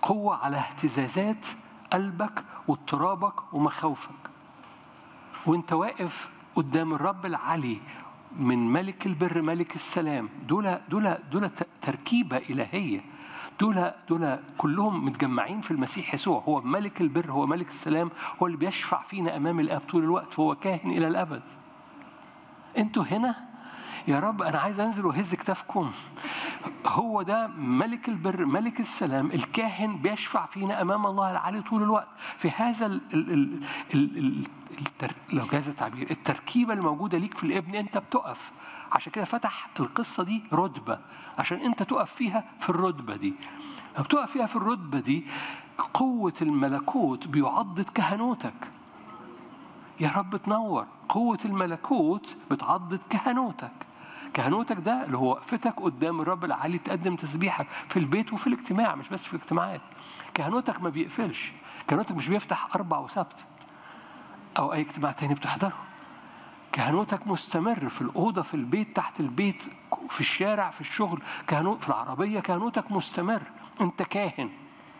قوة على اهتزازات قلبك واضطرابك ومخاوفك وانت واقف قدام الرب العلي من ملك البر ملك السلام دول دول دول تركيبة إلهية دول دول كلهم متجمعين في المسيح يسوع هو ملك البر هو ملك السلام هو اللي بيشفع فينا أمام الآب طول الوقت فهو كاهن إلى الأبد انتوا هنا يا رب أنا عايز أنزل وأهز كتافكم هو ده ملك البر ملك السلام الكاهن بيشفع فينا أمام الله العلي طول الوقت في هذا ال ال ال ال ال التر... لو جاز التعبير التركيبة الموجودة ليك في الابن أنت بتقف عشان كده فتح القصة دي رتبة عشان أنت تقف فيها في الرتبة دي لما بتقف فيها في الرتبة دي قوة الملكوت بيعضد كهنوتك يا رب تنور قوة الملكوت بتعضد كهنوتك كهنوتك ده اللي هو وقفتك قدام الرب العالي تقدم تسبيحك في البيت وفي الاجتماع مش بس في الاجتماعات كهنوتك ما بيقفلش كهنوتك مش بيفتح أربع وسبت أو أي اجتماع تاني بتحضره كهنوتك مستمر في الأوضة في البيت تحت البيت في الشارع في الشغل كهنوت في العربية كهنوتك مستمر أنت كاهن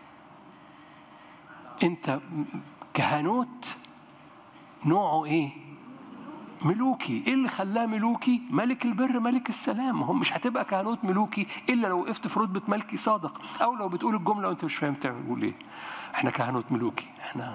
أنت كهنوت نوعه إيه؟ ملوكي ايه اللي خلاه ملوكي ملك البر ملك السلام هم مش هتبقى كهنوت ملوكي الا لو وقفت في رتبه ملكي صادق او لو بتقول الجمله وانت مش فاهم تقول ايه احنا كهنوت ملوكي احنا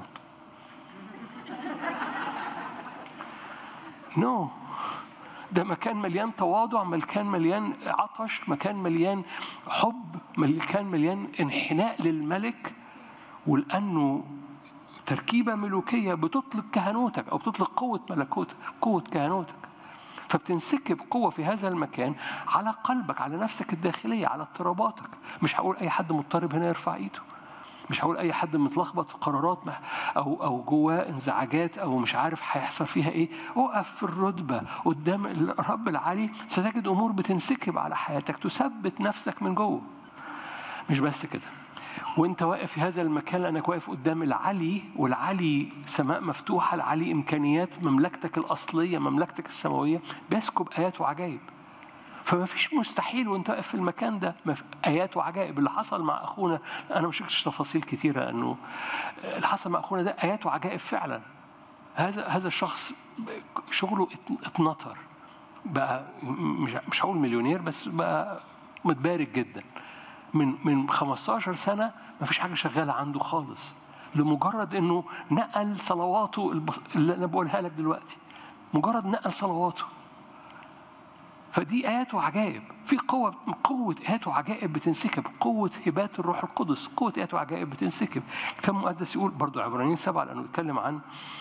نو no. ده مكان مليان تواضع مكان مليان عطش مكان مليان حب مكان مليان انحناء للملك ولانه تركيبة ملوكية بتطلق كهنوتك أو بتطلق قوة ملكوتك قوة كهنوتك فبتنسكب قوة في هذا المكان على قلبك على نفسك الداخلية على اضطراباتك مش هقول أي حد مضطرب هنا يرفع إيده مش هقول أي حد متلخبط في قرارات أو أو جواه انزعاجات أو مش عارف هيحصل فيها إيه اقف في الرتبة قدام الرب العلي ستجد أمور بتنسكب على حياتك تثبت نفسك من جوه مش بس كده وانت واقف في هذا المكان لانك واقف قدام العلي والعلي سماء مفتوحه العلي امكانيات مملكتك الاصليه مملكتك السماويه بيسكب ايات وعجائب فما فيش مستحيل وانت واقف في المكان ده ايات وعجائب اللي حصل مع اخونا انا مش شفتش تفاصيل كثيره انه اللي حصل مع اخونا ده ايات وعجائب فعلا هذا هذا الشخص شغله اتنطر بقى مش مش هقول مليونير بس بقى متبارك جدا من من 15 سنة ما فيش حاجة شغالة عنده خالص لمجرد إنه نقل صلواته اللي أنا بقولها لك دلوقتي مجرد نقل صلواته فدي آيات وعجائب في قوة قوة آيات وعجائب بتنسكب قوة هبات الروح القدس قوة آيات وعجائب بتنسكب الكتاب المقدس يقول برضو عبرانيين سبعة لأنه يتكلم عن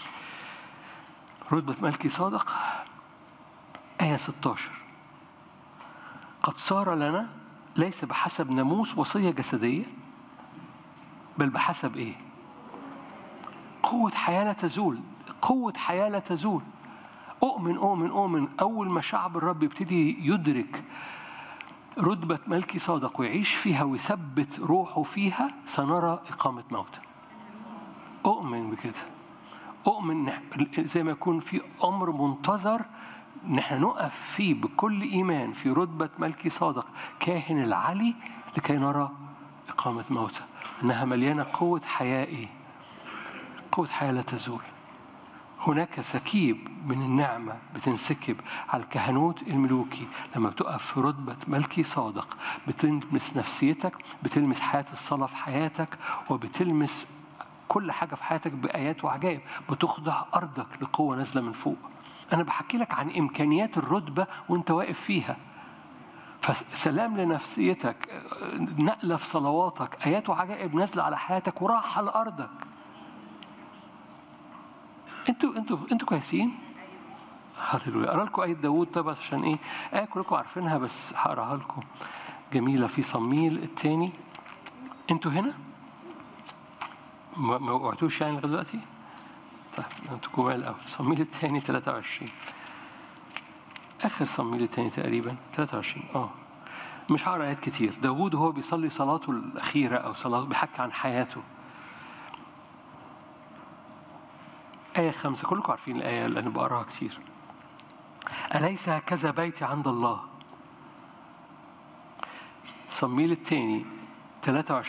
رتبة ملكي صادق آية 16 قد صار لنا ليس بحسب ناموس وصية جسدية بل بحسب إيه؟ قوة حياة لا تزول قوة حياة لا تزول أؤمن أؤمن أؤمن أول ما شعب الرب يبتدي يدرك رتبة ملكي صادق ويعيش فيها ويثبت روحه فيها سنرى إقامة موتى أؤمن بكده أؤمن زي ما يكون في أمر منتظر نحن نقف فيه بكل إيمان في رتبة ملكي صادق كاهن العلي لكي نرى إقامة موتى إنها مليانة قوة حياة إيه؟ قوة حياة لا تزول هناك سكيب من النعمة بتنسكب على الكهنوت الملوكي لما بتقف في رتبة ملكي صادق بتلمس نفسيتك بتلمس حياة الصلاة في حياتك وبتلمس كل حاجة في حياتك بآيات وعجائب بتخضع أرضك لقوة نازلة من فوق أنا بحكي لك عن إمكانيات الرتبة وأنت واقف فيها فسلام لنفسيتك نقلة في صلواتك آيات وعجائب نازلة على حياتك وراحة لأرضك انتوا انتوا انتوا كويسين؟ هللويا اقرا لكم آية داوود طب عشان ايه؟ آية كلكم عارفينها بس هقراها لكم جميلة في صميل الثاني انتوا هنا؟ ما وقعتوش يعني لغاية دلوقتي؟ طيب انتوا جمال قوي صميل الثاني 23 اخر صميل الثاني تقريبا 23 اه مش هقرا ايات كتير داوود وهو بيصلي صلاته الاخيره او صلاه بيحكي عن حياته آية خمسة كلكم عارفين الآية اللي أنا بقراها كتير أليس هكذا بيتي عند الله صميل الثاني 23